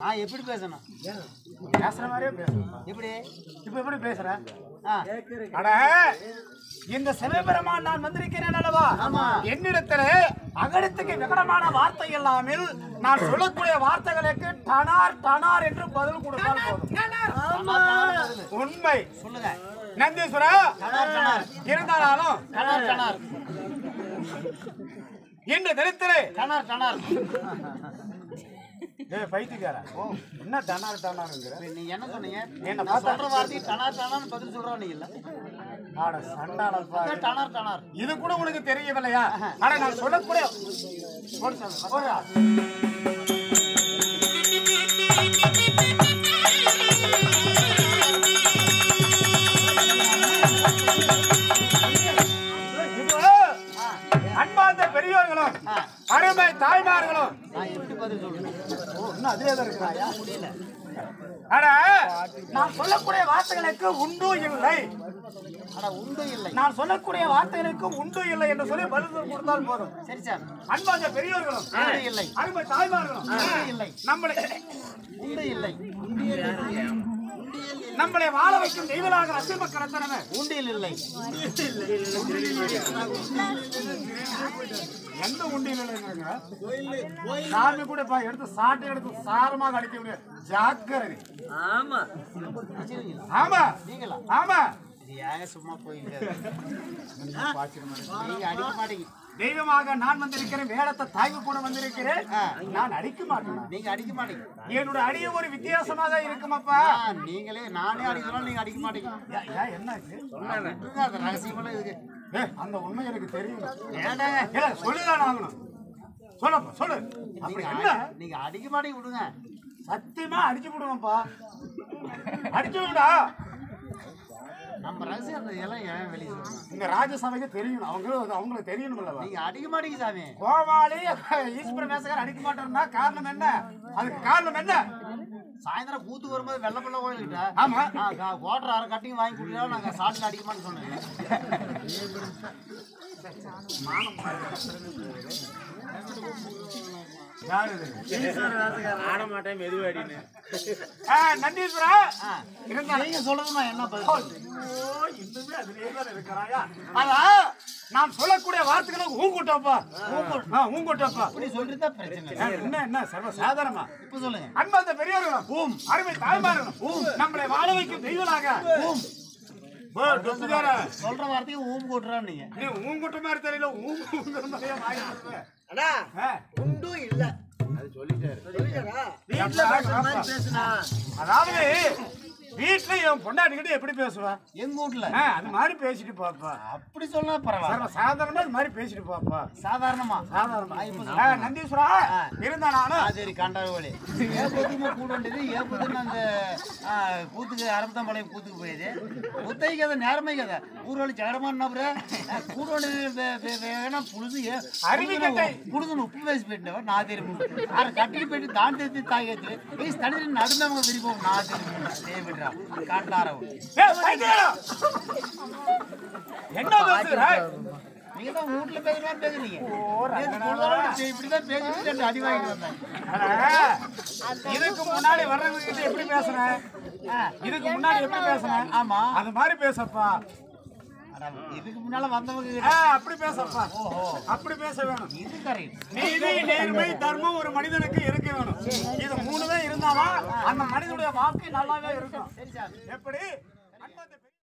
ஆ எப்படி பேசணும் பேசுற மாதிரியே பேசணும் எப்படி இப்ப எப்படி பேசுற ஆ அட இந்த சிவபெருமான் நான் வந்திருக்கிறேன் அல்லவா ஆமா. என்னிடத்துல அகடத்துக்கு விகடமான வார்த்தை இல்லாமல் நான் சொல்லக்கூடிய வார்த்தைகளுக்கு டனார் டனார் என்று பதில் கொடுத்தால் போதும் உண்மை சொல்லுங்க நந்தீஸ்வரா டனார் டனார் இருந்தாலும் டனார் டனார் இந்த தினத்திலே டனார் டனார் ஏய் பைத்தியக்கார என்ன டனார் டனாருங்கிற இப்ப நீங்க என்ன சொன்னீங்க என்ன நான் பார்த்தா- சொல்ற வார்த்தைக்கு டனார் டனார் பதில் சொல்றோம் நீங்க இல்ல ஆட சண்டாளப்பா அதான் டனார் டனார் இது கூட உனக்கு தெரியவில்லையா ஆனா நான் சொல்லக்கூடிய ஒரு சொல்ல- ஒரு- இது அன்பார்ந்த பெரியோர்களும் ஆ. அருமை தாய்மார்களும் நான் எப்படி பதில் சொல்றேன் ஓ, இன்னும் அதே தான் இருக்கிறாயா முடியல அட நான் சொல்லக்கூடிய வார்த்தைகளுக்கு உண்டு இல்லை ஆனா உண்டு இல்லை நான் சொல்லக்கூடிய வார்த்தைகளுக்கு உண்டு இல்லை என்று சொல்லி பதில் கொடுத்தால் போதும் சரி சார் அன்பார்ந்த பெரியோர்களும் உண்டு இல்லை அருமை தாய்மார்களும் உண்டு இல்லை நம்மளை உண்டு இல்லை நம்மளை வாழ வைக்கும் தெய்வலாக அசிம கடத்தனமே உண்டியில் இல்லை எந்த உண்டியலுங்க சாமி கூட பா எடுத்து சாட்டை எடுத்து சாரமாக அடிக்க முடியாது ஜாக்கிரதை வச்சிருக்கீங்களா? ஆமா நீங்களா ஆமா இது ஏங்க சும்மா போயிங்க நீங்க அடிக்க மாட்டீங்க தெய்வமாக நான் வந்திருக்கிறேன் வேடத்தை தாய்வு கூட வந்திருக்கிறேன் ஆ. நான் அடிக்க மாட்டேன் நீங்க அடிக்க மாட்டீங்க என்னோட அடிய ஒரு வித்தியாசமாக இருக்குமாப்பா ஆ, நீங்களே நானே அடிக்கலாம் நீங்க அடிக்க மாட்டீங்க ஏன், ஏன், என்னாச்சு விட்டுருங்க, அந்த ரகசியமெல்லாம் இருக்கு ஏய், அந்த உண்மை எனக்கு தெரியும் ஏண்டாங்க ஏ, சொல்லிதான் ஆகணும் சொல்லப்பா சொல்லு அப்படி நீங்க என்ன அடி- நீங்க அடிக்க மாட்டீங்க விடுங்க சத்தியமா அடிச்சு விடுவேன்ப்பா அடிச்சு விடா நம்ம ரகசியம் அந்த எல்லாம் ஏன் வெளியே சொல்லணும் இந்த ராஜசபைக்கு தெரியணும் அவங்க அவங்களுக்கு தெரியணும் இல்லவா நீங்க அடிக்க மாட்டீங்க சாமி கோமாளி ஈஸ்வர மேசகர் அடிக்க மாட்டேன்னா காரணம் என்ன அதுக்கு காரணம் என்ன சாயந்தரம் கூத்து வரும்போது வெள்ள வெள்ள கோயில்கிட்ட ஆமா கோட்டர் அரை கட்டிங் வாங்கி கொடுத்தா நாங்க சாட்டில் அடிக்க மாட்டேன்னு சொன்னேன் யாரு இது? ஆ, நந்தீஸ்வரா இருந்தா நீங்க சொல்றது நான் என்ன பதில் சொல்றது? ஐயோ, இன்னுமே அதிலேயே தான் இருக்கிறாயா? அதா, நான் சொல்லக்கூடிய வார்த்தைகளுக்கு ஊங்கூட்டப்பா ஆ, ஊங்கூட்டப்பா அப்படி சொல்லிட்டு தான் பிரச்சனை ஆ, என்ன என்ன சர்வ சாதாரணமா இப்ப சொல்லுங்க அன்பார்ந்த பெரியவர்களும் ஊம் அருமை தாய்மார்களும் ஊம் நம்மளை வாழ வைக்கும் தெய்வலாக ஊம் போ, டொப்புக்கார. சொல்ற வார்த்தைக்கு ஊம் கூட்டுறான் நீங்க நீ ஊங்குட்ட மாதிரி தெரியல ஊம் ஊங்குற மாதிரியே வாய் ஆடுற. அடா ஆ, உண்டும் இல்ல சொல்லிட்டாரா வீட்டுல பேசுற மாதிரி பேசுனா அதாவது வீட்டுல என் பொண்டாட்டிக்கிட்ட எப்படி பேசுவா எங்க வீட்டுல ஆ, அது மாதிரி பேசிட்டு பாப்பா அப்படி சொன்னா பரவாயில்ல சர்வ சாதாரணமா அது மாதிரி பேசிட்டு பாப்பா சாதாரணமா சாதாரணமா ஆ, இப்ப ஆ, நந்தீஸ்வரா இருந்தா நானும் சரி கண்டாவளி ஏன் கூத்துக்கு கூட வேண்டியது ஏன் கூத்துன்னு அந்த ஆ, கூத்துக்கு அரம்பத்தம்பாளையம் கூத்துக்கு போயிது முத்தை கதை நேரமே கதை ஊரோட ஜகடமான நபரு கூட வேண்டியது வேணா புழுது ஏன் அருவிக்கட்டை. புழுதுன்னு உப்பு பேசி போயிட்டவன் நான் தெரியும் ஆறு கட்டிக்கு போயிட்டு தான் தெரிஞ்சு தாயத்து ஏய் தனி நடுந்தவங்க விருப்பம் நான் தெரியும் தேவிடுறான் காட்டாரவன் ஏய், பைத்தியம்! என்ன பேசுற நீங்க தான் வீட்டுல பேசுற மாதிரி பேசுறீங்க நேத்து ரங்கநாதா. பொழுதோட இப்படிதான் பேசிட்டு ரெண்டு அடி வாங்கிட்டு வந்தேன் அட, இதுக்கு முன்னாடி வர்றவங்க கிட்ட எப்படி பேசுறேன் ஆ, இதுக்கு முன்னாடி எப்படி பேசுறேன் ஆமா அது மாதிரி பேசப்பா அட, இதுக்கு முன்னால வந்தவங்க ஆ, அப்படி பேசப்பா ஓஹோ அப்படி பேச வேணும் இது கரெக்ட் நீதி நேர்மை தர்மம் ஒரு மனிதனுக்கு இருக்க வேணும் இது மூணுமே இருந்தாதான் அந்த மனிதனுடைய வாழ்க்கை நல்லாவே இருக்கும் எப்படி